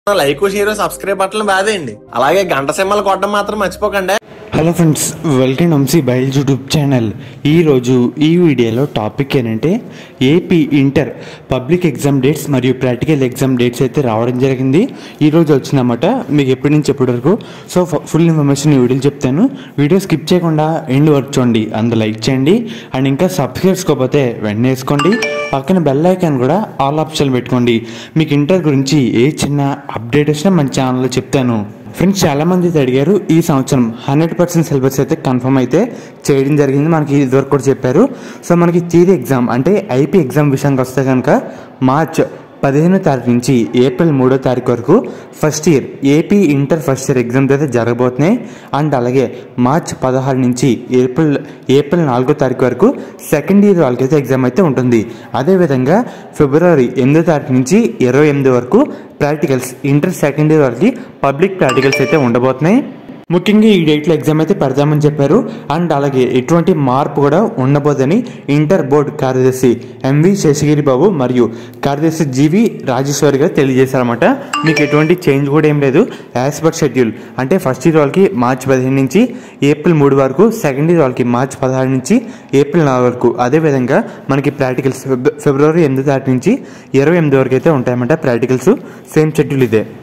like share subscribe బట్టలు బాదేయండి అలాగే గంట సింహలు కొట్టడం మాత్రం మర్చిపోకండి హలో ఫ్రెండ్స్ వెల్కమ్ వంశీ బయల్ యూట్యూబ్ ఛానల్ ఈరోజు ఈ వీడియోలో టాపిక్ ఏంటంటే AP inter public exam dates మరియు ప్రాక్టికల్ ఎగ్జామ్ డేట్స్ అయితే రావడం జరిగింది ఈరోజు వచ్చిందన్నమాట మీకు ఎప్పటి నుంచి ఎప్పటి వరకు సో ఫుల్ ఇన్ఫర్మేషన్ ఈ వీడియోలో చెప్తాను వీడియో స్కిప్ చేయకుండా ఎండ్ వర్క్ చూడండి అందు లైక్ చేయండి అండ్ ఇంకా సబ్స్క్రైబ్ చేసుకోకపోతే వెంటనే వేసుకోండి పక్కన బెల్ ఐకాన్ కూడా ఆల్ ఆప్షన్ పెట్టుకోండి మీకు ఇంటర్ గురించి ఏ చిన్న అప్డేట్ వచ్చినా మన ఛానల్లో చెప్తాను ఫ్రెండ్స్ చాలా మంది అయితే అడిగారు ఈ సంవత్సరం హండ్రెడ్ పర్సెంట్ సిలబస్ అయితే కన్ఫర్మ్ అయితే చేయడం జరిగింది మనకి ఇదివరకు కూడా చెప్పారు సో మనకి థియరీ ఎగ్జామ్ అంటే ఐపీ ఎగ్జామ్ విషయానికి వస్తే కనుక మార్చ్ పదిహేనో తారీఖు నుంచి ఏప్రిల్ మూడో తారీఖు వరకు first year AP inter first year exams అయితే జరగబోతున్నాయి అండ్ అలాగే మార్చ్ పదహారు నుంచి ఏప్రిల్ ఏప్రిల్ నాలుగో తారీఖు వరకు సెకండ్ ఇయర్ వాళ్ళకైతే ఎగ్జామ్ అయితే ఉంటుంది అదేవిధంగా ఫిబ్రవరి ఎనిమిదో తారీఖు నుంచి ఇరవై ఎనిమిది వరకు ప్రాక్టికల్స్ ఇంటర్ సెకండ్ ఇయర్ వాళ్ళకి పబ్లిక్ ప్రాక్టికల్స్ అయితే ఉండబోతున్నాయి ముఖ్యంగా ఈ డేట్లో ఎగ్జామ్ అయితే పెడతామని చెప్పారు అండ్ అలాగే ఎటువంటి మార్పు కూడా ఉండబోదని ఇంటర్ బోర్డు కార్యదర్శి ఎంవి శేషగిరి బాబు మరియు కార్యదర్శి జీవి రాజేశ్వరి గారు తెలియజేశారన్నమాట మీకు ఎటువంటి చేంజ్ కూడా ఏం లేదు యాజ్ పర్ షెడ్యూల్ అంటే ఫస్ట్ ఇయర్ వాళ్ళకి మార్చి పదిహేను నుంచి ఏప్రిల్ మూడు వరకు సెకండ్ ఇయర్ వాళ్ళకి మార్చి పదహారు నుంచి ఏప్రిల్ నాలుగు వరకు అదేవిధంగా మనకి ప్రాక్టికల్స్ ఫిబ్రవరి ఎనిమిది తారీఖు నుంచి ఇరవై ఎనిమిది వరకు అయితే ఉంటాయన్నమాట ప్రాక్టికల్స్ సేమ్ షెడ్యూల్ ఇదే